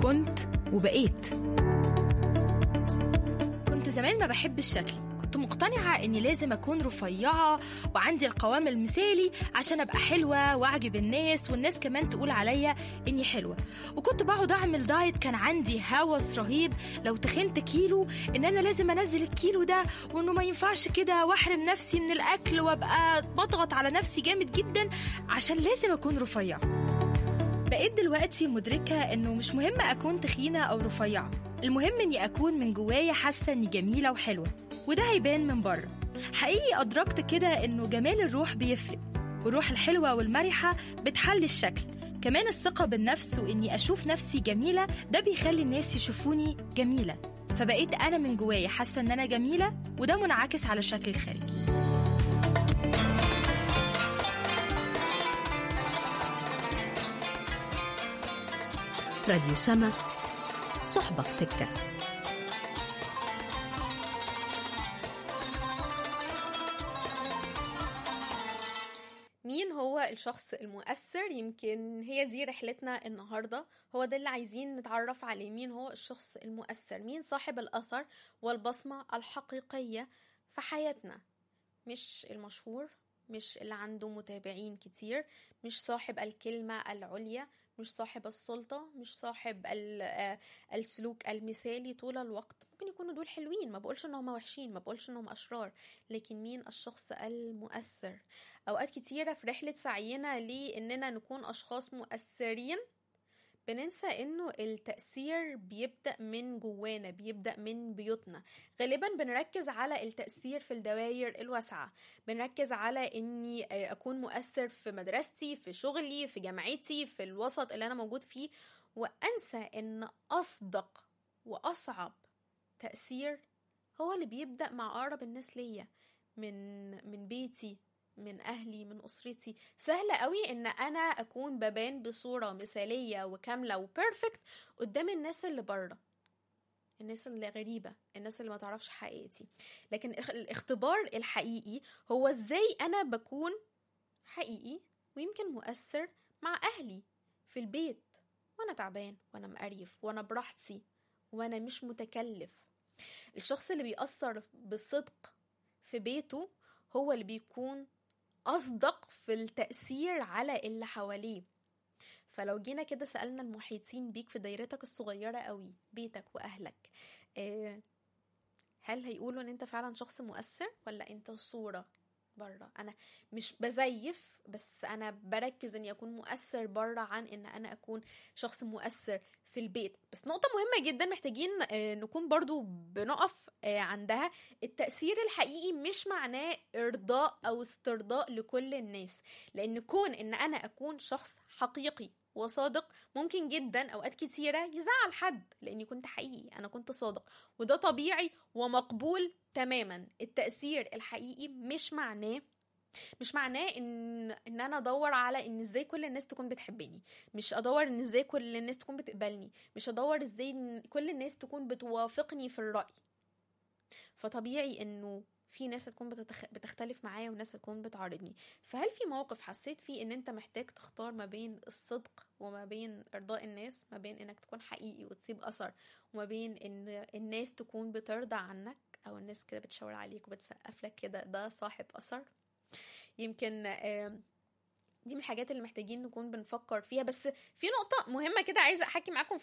كنت وبقيت كنت زمان ما بحب الشكل كنت مقتنعة إني لازم أكون رفيعة وعندي القوام المثالي عشان أبقى حلوة وأعجب الناس والناس كمان تقول عليا إني حلوة وكنت بقعد أعمل دايت كان عندي هوس رهيب لو تخنت كيلو إن أنا لازم أنزل الكيلو ده وإنه ما ينفعش كده وأحرم نفسي من الأكل وأبقى بضغط على نفسي جامد جدا عشان لازم أكون رفيعة بقيت دلوقتي مدركة إنه مش مهم أكون تخينة أو رفيعة المهم إني أكون من جوايا حاسة إني جميلة وحلوة وده هيبان من بره حقيقي أدركت كده إنه جمال الروح بيفرق والروح الحلوة والمرحة بتحلي الشكل كمان الثقة بالنفس وإني أشوف نفسي جميلة ده بيخلي الناس يشوفوني جميلة فبقيت أنا من جوايا حاسة إن أنا جميلة وده منعكس على الشكل الخارجي راديو سما صحبة في سكة مين هو الشخص المؤثر يمكن هي دي رحلتنا النهارده هو ده اللي عايزين نتعرف عليه مين هو الشخص المؤثر مين صاحب الاثر والبصمه الحقيقيه في حياتنا مش المشهور مش اللي عنده متابعين كتير مش صاحب الكلمة العليا مش صاحب السلطة مش صاحب السلوك المثالي طول الوقت ممكن يكونوا دول حلوين ما بقولش انهم وحشين ما بقولش انهم اشرار لكن مين الشخص المؤثر اوقات كتيرة في رحلة سعينا لاننا نكون اشخاص مؤثرين بننسى انه التأثير بيبدأ من جوانا بيبدأ من بيوتنا غالبا بنركز على التأثير في الدوائر الواسعة بنركز على اني اكون مؤثر في مدرستي في شغلي في جامعتي في الوسط اللي انا موجود فيه وانسى ان اصدق واصعب تأثير هو اللي بيبدأ مع اقرب الناس ليا من من بيتي من اهلي من اسرتي سهل قوي ان انا اكون ببان بصوره مثاليه وكامله وبيرفكت قدام الناس اللي بره الناس اللي غريبه الناس اللي ما تعرفش حقيقتي لكن الاختبار الحقيقي هو ازاي انا بكون حقيقي ويمكن مؤثر مع اهلي في البيت وانا تعبان وانا مقريف وانا براحتي وانا مش متكلف الشخص اللي بيأثر بصدق في بيته هو اللي بيكون أصدق في التأثير على اللي حواليه فلو جينا كده سألنا المحيطين بيك في دايرتك الصغيرة قوي بيتك وأهلك هل هيقولوا ان انت فعلا شخص مؤثر ولا انت صورة بره انا مش بزيف بس انا بركز اني اكون مؤثر بره عن ان انا اكون شخص مؤثر في البيت بس نقطة مهمة جدا محتاجين نكون برضو بنقف عندها التأثير الحقيقي مش معناه ارضاء او استرضاء لكل الناس لان كون ان انا اكون شخص حقيقي وصادق ممكن جدا اوقات كتيره يزعل حد لاني كنت حقيقي انا كنت صادق وده طبيعي ومقبول تماما التاثير الحقيقي مش معناه مش معناه ان ان انا ادور على ان ازاي كل الناس تكون بتحبني مش ادور ان ازاي كل الناس تكون بتقبلني مش ادور ازاي ان كل الناس تكون بتوافقني في الراي فطبيعي انه في ناس هتكون بتتخ... بتختلف معايا وناس هتكون بتعارضني فهل في موقف حسيت فيه ان انت محتاج تختار ما بين الصدق وما بين ارضاء الناس ما بين انك تكون حقيقي وتسيب اثر وما بين ان الناس تكون بترضى عنك او الناس كده بتشاور عليك وبتسقف لك كده ده صاحب اثر يمكن دي من الحاجات اللي محتاجين نكون بنفكر فيها بس في نقطة مهمة كده عايزة أحكي معاكم